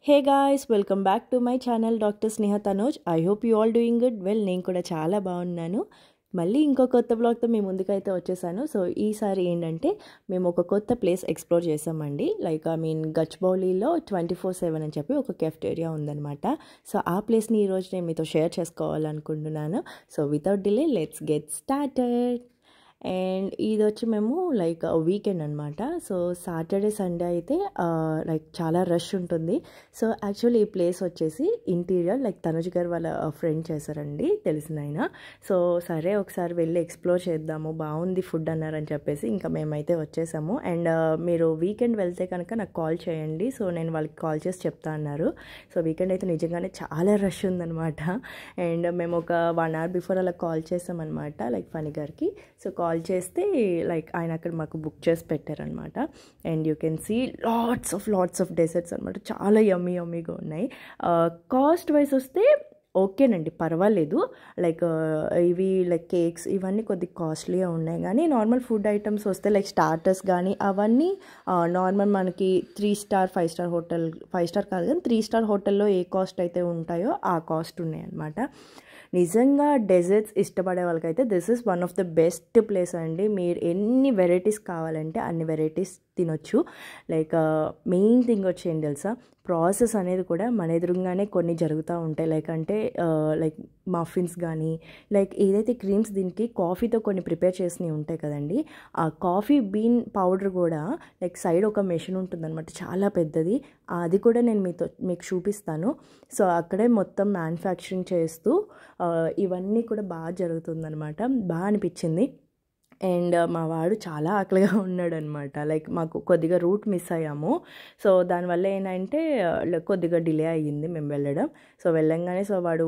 hey guys welcome back to my channel doctor Sneha Tanoj I hope you all doing good well నేను కూడా చాలా బాగున్నాను మళ్ళీ ఇంకో కొత్త బ్లాగ్తో మీ ముందుకైతే వచ్చేసాను సో ఈసారి ఏంటంటే మేము ఒక కొత్త ప్లేస్ ఎక్స్ప్లోర్ చేసామండి లైక్ ఐ మీన్ గచ్బౌలీలో ట్వంటీ ఫోర్ సెవెన్ అని చెప్పి ఒక కెఫ్టేరియా ఉందన్నమాట సో ఆ ప్లేస్ని ఈరోజు నేను మీతో షేర్ చేసుకోవాలనుకుంటున్నాను so without delay let's get started and ఇది వచ్చి మేము లైక్ వీకెండ్ అనమాట సో సాటర్డే సండే అయితే లైక్ చాలా రష్ ఉంటుంది సో యాక్చువల్లీ ఈ ప్లేస్ వచ్చేసి ఇంటీరియర్ లైక్ తనుజ్ గారు వాళ్ళ ఫ్రెండ్ చేశారండి తెలిసిన ఆయన సో సరే ఒకసారి వెళ్ళి ఎక్స్ప్లోర్ చేద్దాము బాగుంది ఫుడ్ అన్నారని చెప్పేసి ఇంకా మేమైతే వచ్చేసాము అండ్ మీరు వీకెండ్ వెళ్తే కనుక నాకు కాల్ చేయండి సో నేను వాళ్ళకి కాల్ చేసి చెప్తా అన్నారు సో వీకెండ్ అయితే నిజంగానే చాలా రష్ ఉందనమాట అండ్ మేము ఒక వన్ అవర్ బిఫోర్ అలా కాల్ చేసామన్నమాట లైక్ ఫనీ గారికి సో కాల్ చేస్తే లైక్ ఆయన అక్కడ మాకు బుక్ చేసి పెట్టారనమాట and you can see lots of lots of desserts అనమాట చాలా యమ్మీ యమ్మీగా ఉన్నాయి కాస్ట్ వైజ్ వస్తే ఓకేనండి పర్వాలేదు లైక్ ఇవి లైక్ కేక్స్ ఇవన్నీ కొద్దిగా కాస్ట్లీగా ఉన్నాయి కానీ నార్మల్ ఫుడ్ ఐటమ్స్ వస్తే లైక్ స్టార్టర్స్ కానీ అవన్నీ నార్మల్ మనకి three star five star hotel five star కాదు కానీ త్రీ స్టార్ హోటల్లో ఏ కాస్ట్ అయితే ఉంటాయో ఆ కాస్ట్ ఉన్నాయి అనమాట నిజంగా డెజర్ట్స్ ఇష్టపడే వాళ్ళకైతే this is one of the best place అండి మీరు ఎన్ని వెరైటీస్ కావాలంటే అన్ని వెరైటీస్ తినొచ్చు లైక్ మెయిన్ థింగ్ వచ్చేయండి తెలుసా ప్రాసెస్ అనేది కూడా మన ఎదురుగానే కొన్ని జరుగుతూ ఉంటాయి లైక్ అంటే లైక్ మఫిన్స్ కానీ లైక్ ఏదైతే క్రీమ్స్ దీనికి కాఫీతో కొన్ని ప్రిపేర్ చేసినవి ఉంటాయి కదండి ఆ కాఫీ బీన్ పౌడర్ కూడా లైక్ సైడ్ ఒక మెషిన్ ఉంటుందన్నమాట చాలా పెద్దది అది కూడా నేను మీతో మీకు చూపిస్తాను సో అక్కడే మొత్తం మ్యానుఫ్యాక్చరింగ్ చేస్తూ ఇవన్నీ కూడా బాగా జరుగుతుందన్నమాట బాగా అనిపించింది అండ్ మా వాడు చాలా ఆకలిగా ఉన్నాడు అనమాట లైక్ మాకు కొద్దిగా రూట్ మిస్ అయ్యాము సో దానివల్ల ఏంటంటే కొద్దిగా డిలే అయ్యింది మేము వెళ్ళడం సో వెళ్ళంగానే సో వాడు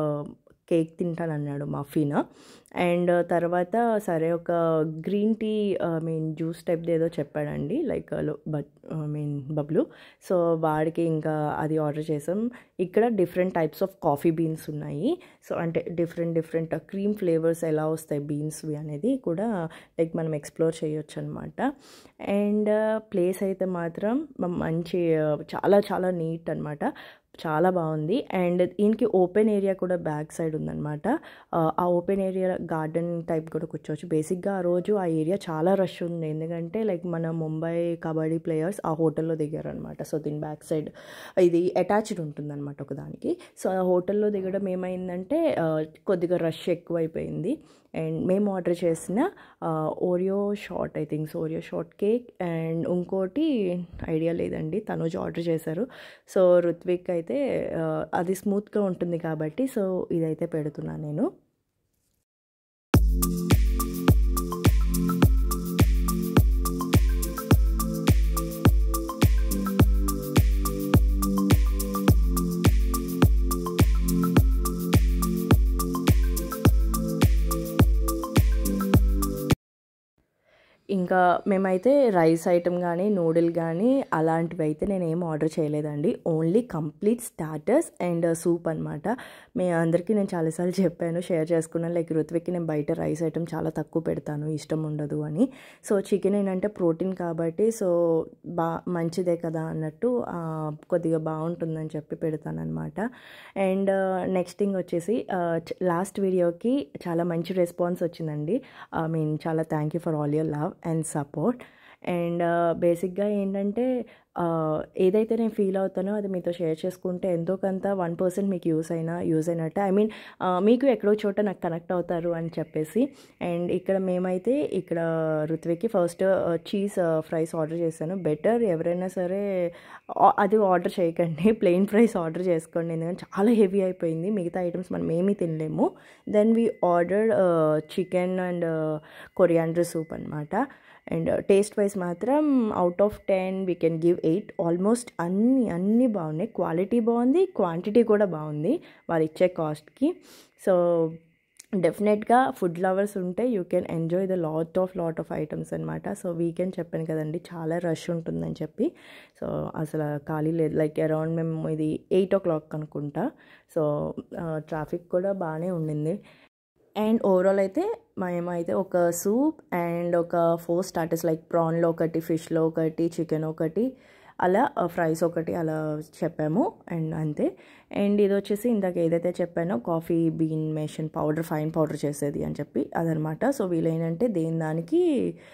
కేక్ తింటానన్నాడు మఫిన్ అండ్ తర్వాత సరే ఒక green tea I mean juice type ఏదో చెప్పాడండి like but I mean Bablu so వాడికి ఇంకా అది ఆర్డర్ చేసాం ఇక్కడ different types of coffee beans ఉన్నాయి సో అంటే డిఫరెంట్ డిఫరెంట్ క్రీమ్ ఫ్లేవర్స్ ఎలా వస్తాయి బీన్స్వి అనేది కూడా లైక్ మనం ఎక్స్ప్లోర్ చేయొచ్చు అనమాట అండ్ ప్లేస్ అయితే మాత్రం మంచి చాలా చాలా నీట్ అనమాట చాలా బాగుంది అండ్ దీనికి ఓపెన్ ఏరియా కూడా బ్యాక్ సైడ్ ఉందన్నమాట ఆ ఓపెన్ ఏరియా గార్డెన్ టైప్ కూడా కూర్చోవచ్చు బేసిక్గా ఆ రోజు ఆ ఏరియా చాలా రష్ ఉంది ఎందుకంటే లైక్ మన ముంబై కబడ్డీ ప్లేయర్స్ ఆ హోటల్లో దిగారనమాట సో దీని బ్యాక్ సైడ్ ఇది అటాచ్డ్ ఉంటుందన్నమాట ఒకదానికి సో ఆ హోటల్లో దిగడం ఏమైందంటే కొద్దిగా రష్ ఎక్కువైపోయింది అండ్ మేము ఆర్డర్ చేసిన Oreo short I thinks Oreo short cake and ఇంకోటి ఐడియా లేదండి తనుజ్ ఆర్డర్ చేశారు సో రుత్విక్ అయితే అది స్మూత్గా ఉంటుంది కాబట్టి సో ఇదైతే పెడుతున్నాను నేను ఇంకా మేమైతే రైస్ ఐటమ్ కానీ నూడిల్ కానీ అలాంటివి అయితే నేను ఏం ఆర్డర్ చేయలేదండి only complete starters and soup అనమాట మీ అందరికీ నేను చాలాసార్లు చెప్పాను షేర్ చేసుకున్నాను లైక్ ఋత్విక్కి నేను బయట రైస్ ఐటమ్ చాలా తక్కువ పెడతాను ఇష్టం ఉండదు అని సో చికెన్ ఏంటంటే ప్రోటీన్ కాబట్టి సో బా మంచిదే కదా అన్నట్టు కొద్దిగా బాగుంటుందని చెప్పి పెడతానమాట అండ్ నెక్స్ట్ థింగ్ వచ్చేసి లాస్ట్ వీడియోకి చాలా మంచి రెస్పాన్స్ వచ్చిందండి ఐ మీన్ చాలా thank you for all your love and support and బేసిక్గా ఏంటంటే ఏదైతే నేను ఫీల్ అవుతానో అది మీతో షేర్ చేసుకుంటే ఎంతో కొంత వన్ పర్సెంట్ మీకు యూస్ అయినా యూజ్ అయినట్టు ఐ మీన్ మీకు ఎక్కడో చోట నాకు కనెక్ట్ అవుతారు అని చెప్పేసి అండ్ ఇక్కడ మేమైతే ఇక్కడ ఋత్విక్కి ఫస్ట్ చీజ్ ఫ్రైస్ ఆర్డర్ చేశాను బెటర్ ఎవరైనా సరే అది ఆర్డర్ చేయకండి ప్లెయిన్ ఫ్రైస్ ఆర్డర్ చేసుకోండి ఎందుకంటే చాలా హెవీ అయిపోయింది మిగతా ఐటమ్స్ మనం ఏమీ తినలేము then we order chicken and coriander soup అనమాట అండ్ టేస్ట్ వైజ్ మాత్రం out of ten we can give eight almost అన్ని అన్నీ బాగున్నాయి క్వాలిటీ బాగుంది క్వాంటిటీ కూడా బాగుంది వాళ్ళు ఇచ్చే కాస్ట్కి సో డెఫినెట్గా ఫుడ్ లవర్స్ ఉంటే you can enjoy the lot of lot of items అనమాట సో వీకెండ్ చెప్పాను కదండి చాలా రష్ ఉంటుందని చెప్పి సో అసలు ఖాళీ లేదు లైక్ అరౌండ్ మేము ఇది ఎయిట్ ఓ క్లాక్ అనుకుంటా సో ట్రాఫిక్ కూడా బాగానే ఉండింది అండ్ ఓవరాల్ అయితే మేమైతే ఒక సూప్ అండ్ ఒక ఫోర్ స్టార్టర్స్ లైక్ ప్రాన్లో ఒకటి ఫిష్లో ఒకటి చికెన్ ఒకటి అలా ఫ్రైస్ ఒకటి అలా చెప్పాము అండ్ అంతే అండ్ ఇది వచ్చేసి ఇందాక ఏదైతే చెప్పానో coffee bean machine powder fine powder చేసేది అని చెప్పి అదనమాట సో వీళ్ళేంటంటే దేని దానికి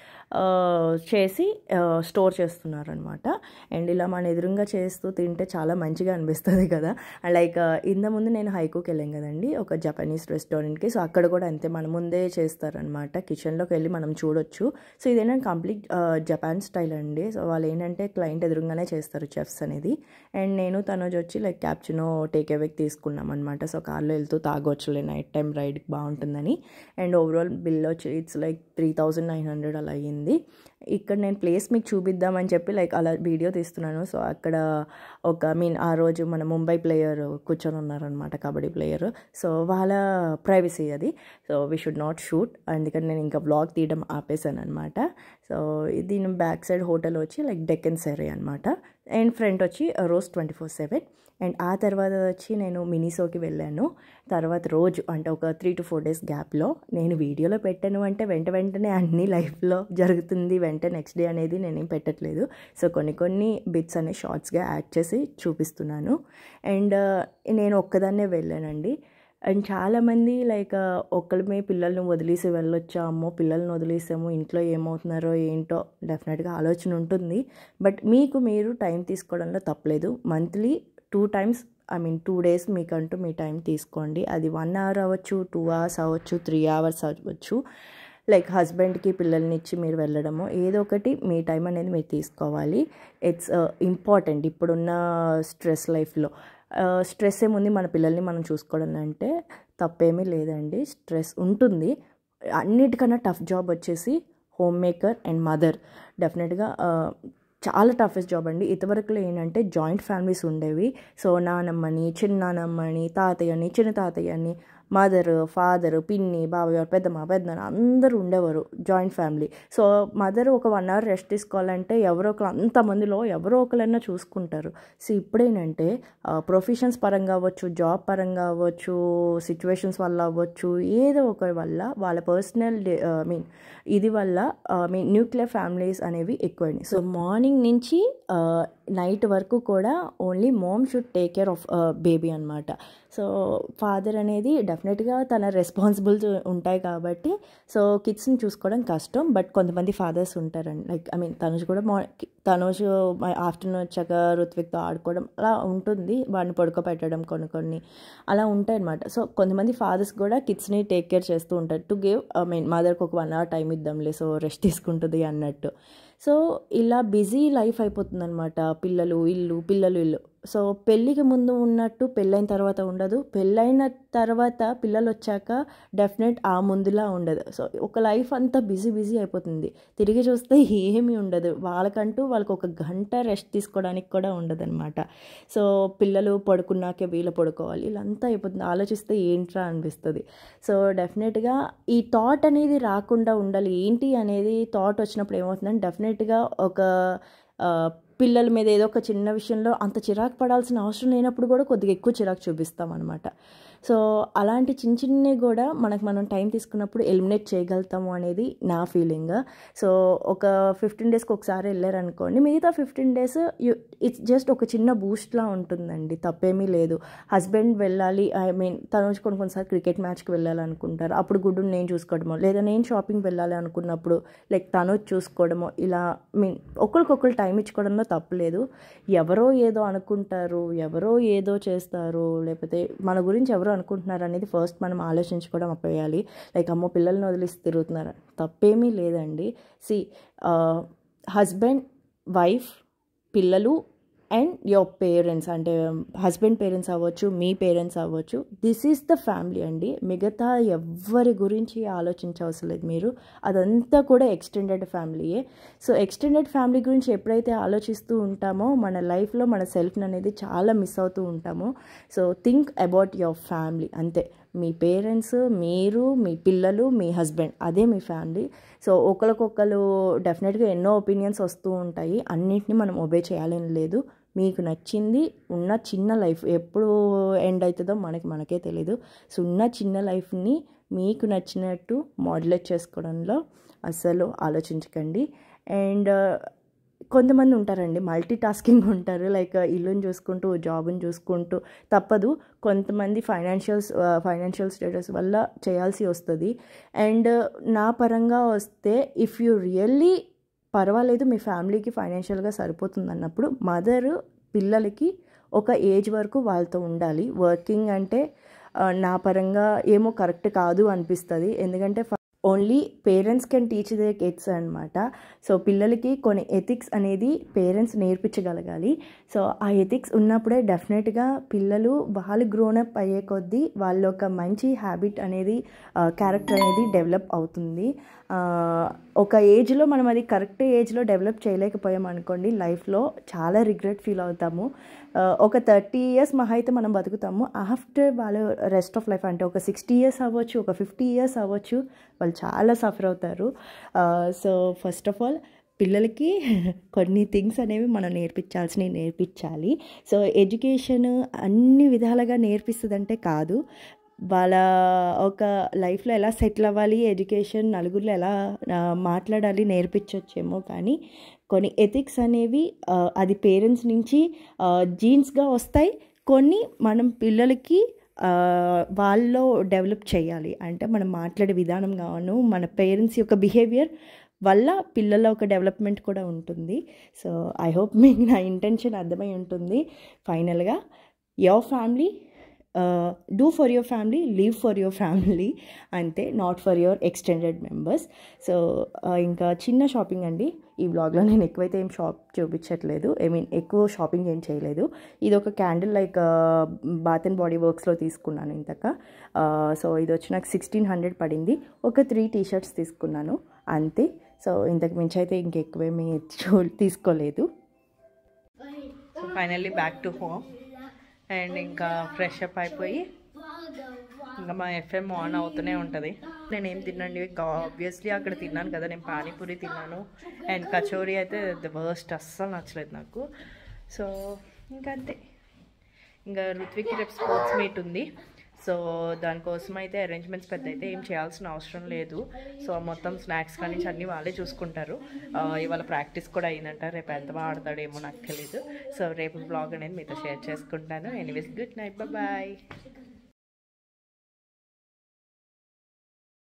చేసి స్టోర్ చేస్తున్నారనమాట అండ్ ఇలా మన ఎదురుగా చేస్తూ తింటే చాలా మంచిగా అనిపిస్తుంది కదా లైక్ ఇంత ముందు నేను హైకోకి వెళ్ళాం కదండి ఒక జపనీస్ రెస్టారెంట్కి సో అక్కడ కూడా అంతే మన ముందే చేస్తారనమాట కిచెన్లోకి వెళ్ళి మనం చూడొచ్చు సో ఇదేంటంటే కంప్లీట్ జపాన్ స్టైల్ అండి సో వాళ్ళు ఏంటంటే క్లయింట్ ఎదురుగానే చేస్తారు చెఫ్స్ అనేది అండ్ నేను తనోజ్ వచ్చి లైక్ క్యాప్చినో టేక్ అవేకి తీసుకున్నాం అనమాట సో కార్లో వెళ్తూ తాగొచ్చులే నైట్ టైం రైడ్ బాగుంటుందని అండ్ ఓవరాల్ బిల్ వచ్చి it's like three thousand nine hundred అలా అయ్యింది ఇక్కడ నేను ప్లేస్ మీకు చూపిద్దామని చెప్పి లైక్ అలా వీడియో తీస్తున్నాను సో అక్కడ ఒక మీన్ ఆ రోజు మన ముంబై ప్లేయర్ కూర్చొని ఉన్నారనమాట కబడ్డీ ప్లేయర్ సో వాళ్ళ ప్రైవసీ అది so we should not shoot అందుకని నేను ఇంకా బ్లాగ్ తీయడం ఆపేసాను అనమాట సో దీని బ్యాక్ సైడ్ హోటల్ వచ్చి లైక్ డెక్కన్ సెరీ అనమాట అండ్ ఫ్రంట్ వచ్చి rose twenty four seven and ఆ తర్వాత వచ్చి నేను మినీసోకి వెళ్ళాను తర్వాత రోజు అంటే ఒక త్రీ టు ఫోర్ డేస్ గ్యాప్లో నేను వీడియోలో పెట్టాను అంటే వెంట వెంటనే అన్ని లైఫ్లో జరుగుతుంది వెంట నెక్స్ట్ డే అనేది నేనేం పెట్టట్లేదు సో కొన్ని కొన్ని బిట్స్ అనే షార్ట్స్గా యాడ్ చేసి చూపిస్తున్నాను అండ్ నేను ఒక్కదాన్నే వెళ్ళానండి అండ్ చాలామంది లైక్ ఒక్కళ్ళమే పిల్లల్ని వదిలేసి వెళ్ళొచ్చా అమ్మో పిల్లల్ని వదిలేసాము ఇంట్లో ఏమవుతున్నారో ఏంటో డెఫినెట్గా ఆలోచన ఉంటుంది బట్ మీకు మీరు టైం తీసుకోవడంలో తప్పలేదు monthly two times I mean two days మీకంటూ మీ టైం తీసుకోండి అది వన్ అవర్ అవ్వచ్చు టూ అవర్స్ అవ్వచ్చు త్రీ అవర్స్ అవ్వచ్చు లైక్ హస్బెండ్కి పిల్లల్ని ఇచ్చి మీరు వెళ్ళడము ఏదో ఒకటి మీ టైం అనేది మీరు తీసుకోవాలి ఇట్స్ ఇంపార్టెంట్ ఇప్పుడున్న స్ట్రెస్ లైఫ్లో స్ట్రెస్ ఏముంది మన పిల్లల్ని మనం చూసుకోవడం అంటే తప్పేమీ లేదండి స్ట్రెస్ ఉంటుంది అన్నిటికన్నా టఫ్ జాబ్ వచ్చేసి హోమ్ మేకర్ అండ్ మదర్ డెఫినెట్గా చాలా టఫెస్ట్ జాబ్ అండి ఇంతవరకులో ఏంటంటే జాయింట్ ఫ్యామిలీస్ ఉండేవి సో నానమ్మని చిన్నానమ్మని తాతయ్యని చిన్న తాతయ్యని మదర్ ఫాదర్ పిన్ని బాబాయ్ పెద్దమ్మ పెద్దనాన్న అందరూ ఉండేవారు జాయింట్ ఫ్యామిలీ సో మదర్ ఒక వన్ అవర్ రెస్ట్ తీసుకోవాలంటే ఎవరో ఒకరు అంతమందిలో ఎవరో ఒకరైనా చూసుకుంటారు సో ఇప్పుడేంటంటే ప్రొఫెషన్స్ పరంగా అవ్వచ్చు జాబ్ పరంగా అవ్వచ్చు సిచ్యువేషన్స్ వల్ల అవ్వచ్చు ఏదో ఒక వల్ల వాళ్ళ పర్సనల్ ఐ మీన్ ఇది వల్ల మీన్ న్యూక్లియర్ ఫ్యామిలీస్ అనేవి ఎక్కువైనాయి సో మార్నింగ్ నుంచి నైట్ వరకు కూడా only mom should take care of baby అనమాట సో ఫాదర్ అనేది డెఫినెట్గా తన రెస్పాన్సిబుల్స్ ఉంటాయి కాబట్టి సో కిడ్స్ని చూసుకోవడం కష్టం బట్ కొంతమంది ఫాదర్స్ ఉంటారండి లైక్ ఐ మీన్ తనుజ్ కూడా మా తనుజ్ ఆఫ్టర్నూన్ వచ్చాక ఋత్విక్తో ఆడుకోవడం అలా ఉంటుంది వాడిని పడుకోబెట్టడం కొన్ని కొన్ని అలా ఉంటాయి అనమాట సో కొంతమంది ఫాదర్స్ కూడా కిడ్స్ని టేక్ కేర్ చేస్తూ ఉంటారు టు గివ్ ఐ మీన్ మదర్కి ఒక వన్ అవర్ టైం ఇద్దాంలే సో రెస్ట్ తీసుకుంటుంది అన్నట్టు సో ఇలా బిజీ లైఫ్ అయిపోతుంది అనమాట పిల్లలు ఇల్లు పిల్లలు ఇల్లు సో పెళ్ళికి ముందు ఉన్నట్టు పెళ్ళైన తర్వాత ఉండదు పెళ్ళైన తర్వాత పిల్లలు వచ్చాక డెఫినెట్ ఆ ముందులా ఉండదు సో ఒక లైఫ్ అంతా బిజీ బిజీ అయిపోతుంది తిరిగి చూస్తే ఏమీ ఉండదు వాళ్ళకంటూ వాళ్ళకి ఒక గంట రెస్ట్ తీసుకోవడానికి కూడా ఉండదు అనమాట సో పిల్లలు పడుకున్నాకే వీళ్ళు పడుకోవాలి ఇలా అంతా అయిపోతుంది ఆలోచిస్తే ఏంట్రా అనిపిస్తుంది సో డెఫినెట్గా ఈ థాట్ అనేది రాకుండా ఉండాలి ఏంటి అనేది థాట్ వచ్చినప్పుడు ఏమవుతుందంటే డెఫినెట్గా ఒక పిల్లల మీద ఏదో ఒక చిన్న విషయంలో అంత చిరాకు పడాల్సిన అవసరం లేనప్పుడు కూడా కొద్దిగా ఎక్కువ చిరాకు చూపిస్తాం అనమాట సో అలాంటి చిన్న చిన్నవి కూడా మనకు మనం టైం తీసుకున్నప్పుడు ఎలిమినేట్ చేయగలుగుతాము అనేది నా ఫీలింగ్ సో ఒక ఫిఫ్టీన్ డేస్కి ఒకసారి వెళ్ళారనుకోండి మిగతా fifteen days you it's just ఒక చిన్న బూస్ట్లా ఉంటుందండి తప్పేమీ లేదు హస్బెండ్ వెళ్ళాలి ఐ మీన్ తను కొన్ని కొన్నిసార్లు క్రికెట్ మ్యాచ్కి వెళ్ళాలనుకుంటారు అప్పుడు గుడ్డు నేను చూసుకోవడమో లేదా నేను షాపింగ్ వెళ్ళాలి అనుకున్నప్పుడు లైక్ తను చూసుకోవడమో ఇలా మీన్ ఒకరికొకరు టైం ఇచ్చుకోవడంలో తప్పలేదు ఎవరో ఏదో అనుకుంటారు ఎవరో ఏదో చేస్తారు లేకపోతే మన గురించి ఎవరో అనుకుంటున్నారు అనేది ఫస్ట్ మనం ఆలోచించుకోవడం అప్పేయాలి లైక్ అమ్మో పిల్లల్ని వదిలిసి తిరుగుతున్నారు తప్పేమీ లేదండి సి హస్బెండ్ వైఫ్ పిల్లలు అండ్ యువర్ పేరెంట్స్ అంటే హస్బెండ్ పేరెంట్స్ అవ్వచ్చు మీ పేరెంట్స్ అవ్వచ్చు దిస్ ఈజ్ ద ఫ్యామిలీ అండి మిగతా ఎవ్వరి గురించి ఆలోచించవసరం లేదు మీరు అదంతా కూడా ఎక్స్టెండెడ్ ఫ్యామిలీయే సో ఎక్స్టెండెడ్ ఫ్యామిలీ గురించి ఎప్పుడైతే ఆలోచిస్తూ ఉంటామో మన లైఫ్లో మన సెల్ఫ్ని అనేది చాలా మిస్ అవుతూ ఉంటామో so think about your family అంతే మీ పేరెంట్స్ మీరు మీ పిల్లలు మీ హస్బెండ్ అదే మీ ఫ్యామిలీ సో ఒకరికొకరు డెఫినెట్గా ఎన్నో ఒపీనియన్స్ వస్తూ ఉంటాయి అన్నిటిని మనం ఒబే చేయాలని లేదు మీకు నచ్చింది ఉన్న చిన్న లైఫ్ ఎప్పుడు ఎండ్ అవుతుందో మనకి మనకే తెలీదు సో ఉన్న చిన్న లైఫ్ని మీకు నచ్చినట్టు మాడ్యులేట్ చేసుకోవడంలో అస్సలు ఆలోచించకండి అండ్ కొంతమంది ఉంటారండి మల్టీ టాస్కింగ్ ఉంటారు లైక్ ఇల్లుని చూసుకుంటూ జాబ్ని చూసుకుంటూ తప్పదు కొంతమంది ఫైనాన్షియల్స్ ఫైనాన్షియల్ స్టేటస్ వల్ల చేయాల్సి వస్తుంది అండ్ నా పరంగా వస్తే ఇఫ్ యూ రియల్లీ పర్వాలేదు మీ ఫ్యామిలీకి ఫైనాన్షియల్గా సరిపోతుంది అన్నప్పుడు మదర్ పిల్లలకి ఒక ఏజ్ వరకు వాళ్ళతో ఉండాలి వర్కింగ్ అంటే ఆ, నా పరంగా ఏమో కరెక్ట్ కాదు అనిపిస్తుంది ఎందుకంటే only parents can teach the kids అనమాట సో పిల్లలకి కొన్ని ఎథిక్స్ అనేది పేరెంట్స్ నేర్పించగలగాలి సో ఆ ఎథిక్స్ ఉన్నప్పుడే డెఫినెట్గా పిల్లలు వాళ్ళు గ్రోనప్ అయ్యే కొద్దీ వాళ్ళ ఒక మంచి హ్యాబిట్ అనేది క్యారెక్టర్ అనేది డెవలప్ అవుతుంది ఆ, ఒక ఏజ్లో మనం అది కరెక్ట్ ఏజ్లో డెవలప్ చేయలేకపోయాం అనుకోండి లైఫ్లో చాలా రిగ్రెట్ ఫీల్ అవుతాము ఆ, ఒక థర్టీ ఇయర్స్ మహా అయితే మనం బతుకుతాము ఆఫ్టర్ వాళ్ళు రెస్ట్ ఆఫ్ లైఫ్ అంటే ఒక సిక్స్టీ ఇయర్స్ అవ్వచ్చు ఒక ఫిఫ్టీ ఇయర్స్ అవ్వచ్చు వాళ్ళు చాలా సఫర్ అవుతారు సో ఫస్ట్ ఆఫ్ ఆల్ పిల్లలకి కొన్ని థింగ్స్ అనేవి మనం నేర్పించాల్సినవి నేర్పించాలి సో ఎడ్యుకేషన్ అన్ని విధాలుగా నేర్పిస్తుందంటే కాదు వాళ్ళ ఒక లైఫ్లో ఎలా సెటిల్ అవ్వాలి ఎడ్యుకేషన్ నలుగురిలో ఎలా ఆ, మాట్లాడాలి నేర్పించవచ్చేమో కానీ కొన్ని ఎథిక్స్ అనేవి ఆ, అది పేరెంట్స్ నుంచి జీన్స్గా వస్తాయి కొన్ని మనం పిల్లలకి ఆ, వాళ్ళలో డెవలప్ చేయాలి అంటే మనం మాట్లాడే విధానం కావను మన పేరెంట్స్ యొక్క బిహేవియర్ వల్ల పిల్లల ఒక డెవలప్మెంట్ కూడా ఉంటుంది సో ఐ హోప్ మీకు నా ఇంటెన్షన్ అర్థమై ఉంటుంది ఫైనల్గా your family do for your family leave for your family అంతే not for your extended members so ఇంకా చిన్న షాపింగ్ అండి ఈ బ్లాగ్లో నేను ఎక్కువైతే ఏం షాప్ చూపించట్లేదు ఐ మీన్ ఎక్కువ షాపింగ్ ఏం చేయలేదు ఇది ఒక candle like bath and body వర్క్స్లో తీసుకున్నాను ఇంతక సో ఇది వచ్చి నాకు సిక్స్టీన్ హండ్రెడ్ పడింది ఒక త్రీ టీ షర్ట్స్ తీసుకున్నాను అంతే సో ఇంతకు మించి అయితే ఇంకెక్కువేమీ చూ తీసుకోలేదు so finally back to home and ఇంకా ఫ్రెష్ అప్ అయిపోయి ఇంకా మా ఎఫ్ఎం ఆన్ అవుతూనే ఉంటుంది నేను ఏం తిన్నాండి ఆబ్వియస్లీ అక్కడ తిన్నాను కదా నేను పానీపూరి తిన్నాను అండ్ కచోరీ అయితే ద వర్స్ట్ అస్సలు నచ్చలేదు నాకు సో ఇంకా అంతే ఇంకా రుత్విక్ రేపు స్పోర్ట్స్ మీట్ ఉంది సో దానికోసం అయితే అరేంజ్మెంట్స్ పెద్ద అయితే ఏం చేయాల్సిన అవసరం లేదు సో మొత్తం స్నాక్స్ కానీ అన్నీ వాళ్ళే చూసుకుంటారు ఆ, ఇవాళ ప్రాక్టీస్ కూడా అయిందంట రేపు ఎంత బాగా ఆడతాడేమో నాకు తెలియదు సో రేపు బ్లాగ్ అనేది మీతో షేర్ చేసుకుంటాను ఎనీవేస్ గుడ్ నైట్ బాయ్